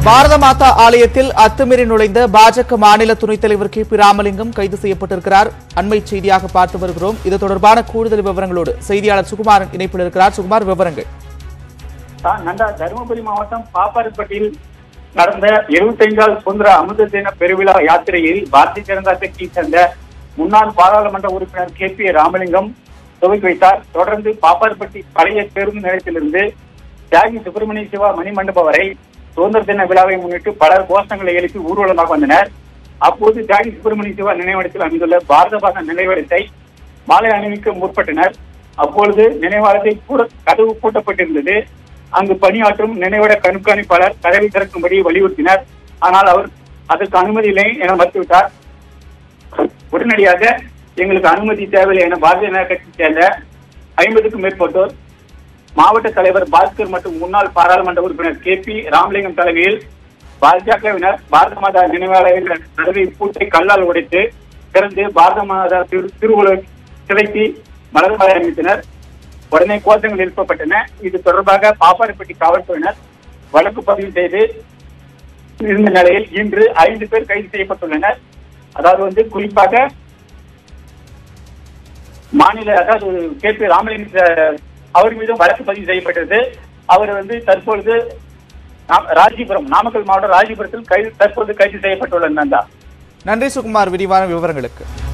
பாரத மாதா ஆலயத்தில் அத்துமீறி நுழைந்த பாஜக மாநில துணைத் தலைவர் கே பி ராமலிங்கம் கைது செய்யப்பட்டிருக்கிறார் அண்மை செய்தியாக பார்த்து வருகிறோம் இது தொடர்பான கூடுதல் விவரங்களோடு செய்தியாளர் சுகுமாரன் இணைப்பில் இருக்கிறார் சுகுமார் விவரங்கள் தான் நந்தா தருமபுரி மாவட்டம் பாப்பாரப்பட்டியில் நடந்த இருபத்தைந்தாவது சுதந்திர அமிர்த தின பெருவிழா யாத்திரையில் பாரதிய ஜனதா கட்சியை சேர்ந்த முன்னாள் பாராளுமன்ற உறுப்பினர் கே பி ராமலிங்கம் துவக்கி வைத்தார் தொடர்ந்து பாப்பாரப்பட்டி பழைய பேருந்து நிலையத்திலிருந்து தியாகி சுப்பிரமணிய சிவா மணிமண்டபம் வரை சுதந்திர தின விழாவை முன்னிட்டு பலர் கோஷங்களை எழுப்பி ஊர்வலமாக வந்தனர் அப்போது தியாகி சுப்பிரமணிய சிவா நினைவிடத்தில் அமைந்துள்ள பாரத பாத நினைவிடத்தை மாலை அணிவிக்க முற்பட்டனர் அப்பொழுது நினைவாளத்தை கூட கதவு பூட்டப்பட்டிருந்தது அங்கு பணியாற்றும் நினைவிட கண்காணிப்பாளர் கதவை திறக்கும்படி வலியுறுத்தினர் ஆனால் அவர் அதற்கு அனுமதி இல்லை என மறுத்துவிட்டார் உடனடியாக எங்களுக்கு அனுமதி தேவையில்லை என பாரதிய ஜனதா கட்சி சேர்ந்த ஐம்பதுக்கும் மேற்பட்டோர் மாவட்ட தலைவர் பாஸ்கர் மற்றும் முன்னாள் பாராளுமன்ற உறுப்பினர் கே பி ராமலிங்கம் தலைமையில் பாஜகவினர் பாரத மாதா நினைவாலய கதவை பூட்டை கல்லால் உடைத்து திறந்து பாரத மாதா திரு திருவுருவ சிலைக்கு மலர் மாலை அணிவித்தனர் உடனே கோஷங்கள் எழுப்பப்பட்டன இது தொடர்பாக பாப்பாரப்பட்டி காவல்துறையினர் வழக்கு பதிவு செய்து இருந்த நிலையில் இன்று ஐந்து பேர் கைது செய்யப்பட்டுள்ளனர் அதாவது வந்து குறிப்பாக மாநில அதாவது கே பி ராமலிங்க அவர் மீதும் வழக்கு பதிவு செய்யப்பட்டது அவர் வந்து தற்பொழுது நா- ராஜிபுரம் நாமக்கல் மாவட்டம் ராஜிபுரத்தில் கைது தற்போது கைது செய்யப்பட்டுள்ளனர் நந்தா நன்றி சுகுமார் விரிவான விவரங்களுக்கு